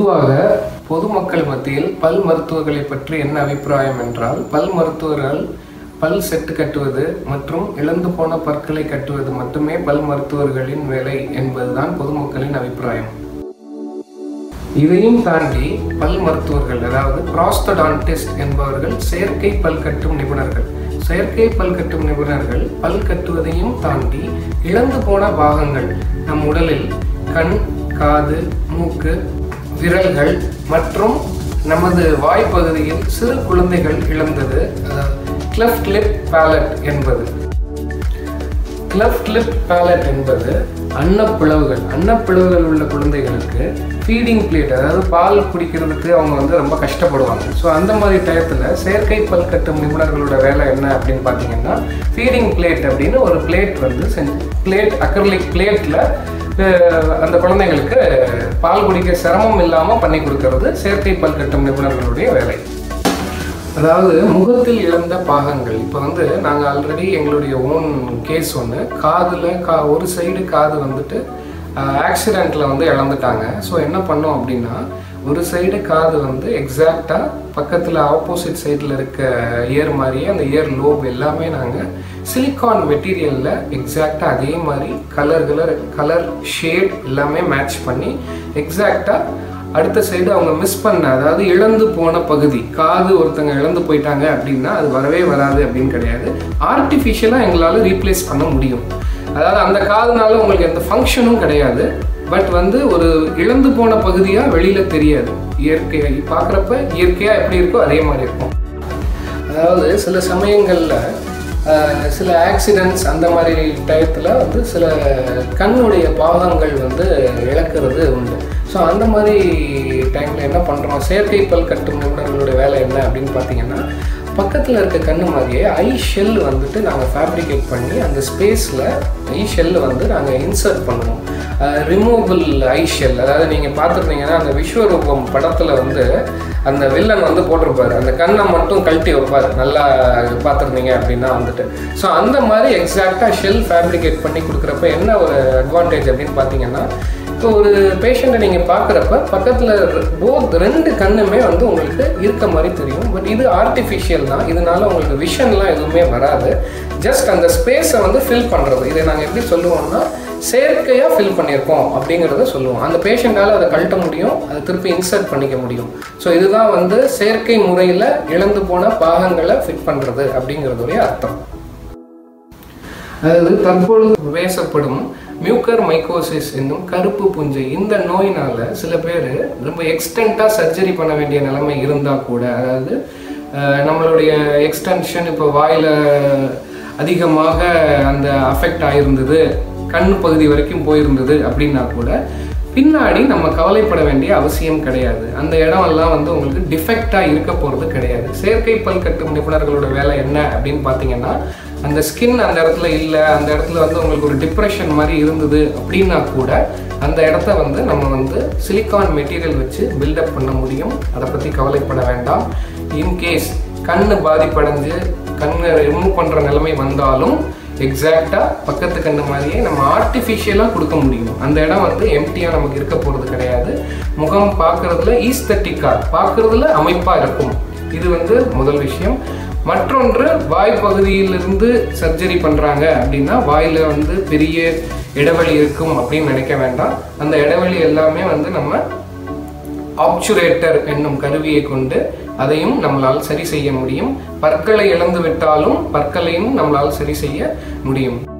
பொதுவாக பொதுமக்கள் மத்தியில் பல் மருத்துவர்களை பற்றி என்ன அபிப்பிராயம் என்றால் பல் மருத்துவர்கள் பல் செட்டு கட்டுவது மற்றும் இழந்து போன பற்களை கட்டுவது மட்டுமே பல் மருத்துவர்களின் வேலை என்பதுதான் பொதுமக்களின் அபிப்பிராயம் இதையும் தாண்டி பல் மருத்துவர்கள் அதாவது ப்ராஸ்டடான்டிஸ்ட் என்பவர்கள் செயற்கை பல் கட்டும் நிபுணர்கள் செயற்கை பல் கட்டும் நிபுணர்கள் பல் கட்டுவதையும் தாண்டி இழந்து போன பாகங்கள் நம் உடலில் கண் காது மூக்கு விரல்கள் மற்றும் நமது வாய்ப்பகுதியில் சிறு குழந்தைகள் இழந்தது கிளஃப்ட் லிப் பேலட் என்பது கிளஃப்ட் லிப் பேலட் என்பது அன்னப்பிளவுகள் அன்னப்பிளவுகள் உள்ள குழந்தைகளுக்கு ஃபீடிங் பிளேட் அதாவது பால் குடிக்கிறதுக்கு அவங்க வந்து ரொம்ப கஷ்டப்படுவாங்க ஸோ அந்த மாதிரி டயத்தில் செயற்கை பல் கட்டும் நிபுணர்களோட வேலை என்ன அப்படின்னு பார்த்தீங்கன்னா ஃபீடிங் பிளேட் அப்படின்னு ஒரு பிளேட் வந்து செஞ்சு பிளேட் அக்ரலிக் பிளேட்டில் அந்த குழந்தைங்களுக்கு பால் குடிக்க சிரமம் இல்லாமல் பண்ணி கொடுக்கறது செயற்கை பல் கட்டும் நிபுணர்களுடைய வேலை அதாவது முகத்தில் இழந்த பாகங்கள் இப்போ வந்து நாங்கள் ஆல்ரெடி எங்களுடைய ஓன் கேஸ் ஒன்று காதில் கா ஒரு சைடு காது வந்துட்டு ஆக்சிடெண்ட்டில் வந்து இழந்துட்டாங்க ஸோ என்ன பண்ணோம் அப்படின்னா ஒரு சைடு காது வந்து எக்ஸாக்டாக பக்கத்தில் ஆப்போசிட் சைடில் இருக்க இயர் மாதிரியே அந்த இயர் லோப் எல்லாமே நாங்கள் சிலிக்கான் மெட்டீரியலில் எக்ஸாக்டாக அதே மாதிரி கலர் கலர் கலர் ஷேட் எல்லாமே மேட்ச் பண்ணி எக்ஸாக்டாக அடுத்த சைடு அவங்க மிஸ் பண்ண அதாவது இழந்து போன பகுதி காது ஒருத்தங்க இழந்து போயிட்டாங்க அப்படின்னா அது வரவே வராது அப்படின்னு கிடையாது ஆர்டிஃபிஷியலாக எங்களால் ரீப்ளேஸ் பண்ண முடியும் அதாவது அந்த காதுனால உங்களுக்கு எந்த ஃபங்க்ஷனும் கிடையாது பட் வந்து ஒரு இழந்து போன பகுதியாக வெளியில் தெரியாது இயற்கையாக பார்க்குறப்ப இயற்கையாக எப்படி இருக்கோ அதே மாதிரி இருக்கும் அதாவது சில சமயங்களில் சில ஆக்சிடென்ட்ஸ் அந்த மாதிரி டயத்தில் வந்து சில கண்ணுடைய பாகங்கள் வந்து இழக்கிறது உண்டு ஸோ அந்த மாதிரி டைமில் என்ன பண்ணுறோம் செயற்கை பல் கட்டும் நிபுணர்களுடைய வேலை என்ன அப்படின்னு பார்த்தீங்கன்னா பக்கத்தில் இருக்க கண்ணு மாதிரியே ஐ ஷெல் வந்துட்டு நாங்கள் ஃபேப்ரிகேட் பண்ணி அந்த ஸ்பேஸில் ஐ ஷெல் வந்து நாங்கள் இன்சர்ட் பண்ணுவோம் ரிமூவபிள் ஐ ஷெல் அதாவது நீங்கள் பார்த்துருந்தீங்கன்னா அந்த விஸ்வரூபம் படத்தில் வந்து அந்த வில்லன் வந்து போட்டிருப்பாரு அந்த கண்ணை மட்டும் கழட்டி வைப்பார் நல்லா பார்த்துருந்தீங்க அப்படின்னா வந்துட்டு ஸோ அந்த மாதிரி எக்ஸாக்டாக ஷெல் ஃபேப்ரிகேட் பண்ணி கொடுக்குறப்ப என்ன ஒரு அட்வான்டேஜ் அப்படின்னு பார்த்தீங்கன்னா இப்போ ஒரு பேஷண்ட்டை நீங்கள் பார்க்குறப்ப பக்கத்தில் போத் ரெண்டு கண்ணுமே வந்து உங்களுக்கு இருக்க மாதிரி தெரியும் பட் இது ஆர்டிஃபிஷியல் தான் இதனால உங்களுக்கு விஷன்லாம் எதுவுமே வராது ஜஸ்ட் அந்த ஸ்பேஸை வந்து ஃபில் பண்ணுறது இதை நாங்கள் எப்படி சொல்லுவோம்னா செயற்கையாக ஃபில் பண்ணியிருக்கோம் அப்படிங்கிறத சொல்லுவோம் அந்த பேஷண்ட்டால் அதை கழட்ட முடியும் அதை திருப்பி இன்சர்ட் பண்ணிக்க முடியும் ஸோ இதுதான் வந்து செயற்கை முறையில் இழந்து போன பாகங்களை ஃபிட் பண்ணுறது அப்படிங்கிறதுடைய அர்த்தம் அதாவது தற்பொழுது பேசப்படும் மியூக்கர் மைக்கோசிஸ் என்னும் கருப்பு புஞ்சை இந்த நோயினால சில பேர் ரொம்ப எக்ஸ்டென்ட்டாக சர்ஜரி பண்ண வேண்டிய நிலைமை இருந்தால் கூட அதாவது நம்மளுடைய எக்ஸ்டென்ஷன் இப்போ வாயில் அதிகமாக அந்த அஃபெக்ட் ஆகிருந்தது கண் பகுதி வரைக்கும் போயிருந்தது அப்படின்னா கூட பின்னாடி நம்ம கவலைப்பட வேண்டிய அவசியம் கிடையாது அந்த இடமெல்லாம் வந்து உங்களுக்கு டிஃபெக்டாக இருக்க போகிறது கிடையாது செயற்கை பல் கட்டும் நிபுணர்களோட வேலை என்ன அப்படின்னு பார்த்தீங்கன்னா அந்த ஸ்கின் அந்த இடத்துல இல்லை அந்த இடத்துல வந்து உங்களுக்கு ஒரு டிப்ரெஷன் மாதிரி இருந்தது அப்படின்னா கூட அந்த இடத்த வந்து நம்ம வந்து சிலிக்கான் மெட்டீரியல் வச்சு பில்டப் பண்ண முடியும் அதை பற்றி கவலைப்பட வேண்டாம் இன்கேஸ் கண் பாதிப்படைஞ்சு கண்ணை ரிமூவ் பண்ணுற நிலைமை வந்தாலும் எக்ஸாக்டாக பக்கத்து கண்ணு மாதிரியே நம்ம ஆர்டிஃபிஷியலாக கொடுக்க முடியும் அந்த இடம் வந்து எம்டியாக நமக்கு இருக்க போகிறது கிடையாது முகம் பார்க்குறதுல ஈஸ்தட்டிக்காக பார்க்குறதுல அமைப்பாக இருக்கும் இது வந்து முதல் விஷயம் மற்றொன்று வாய் பகுதியிலிருந்து சர்ஜரி பண்ணுறாங்க அப்படின்னா வாயில் வந்து பெரிய இடைவெளி இருக்கும் அப்படின்னு நினைக்க வேண்டாம் அந்த இடைவெளி எல்லாமே வந்து நம்ம ஆப்சுரேட்டர் என்னும் கருவியை கொண்டு அதையும் நம்மளால் சரி செய்ய முடியும் பற்களை இழந்து விட்டாலும் பற்களையும் நம்மளால் சரி செய்ய முடியும்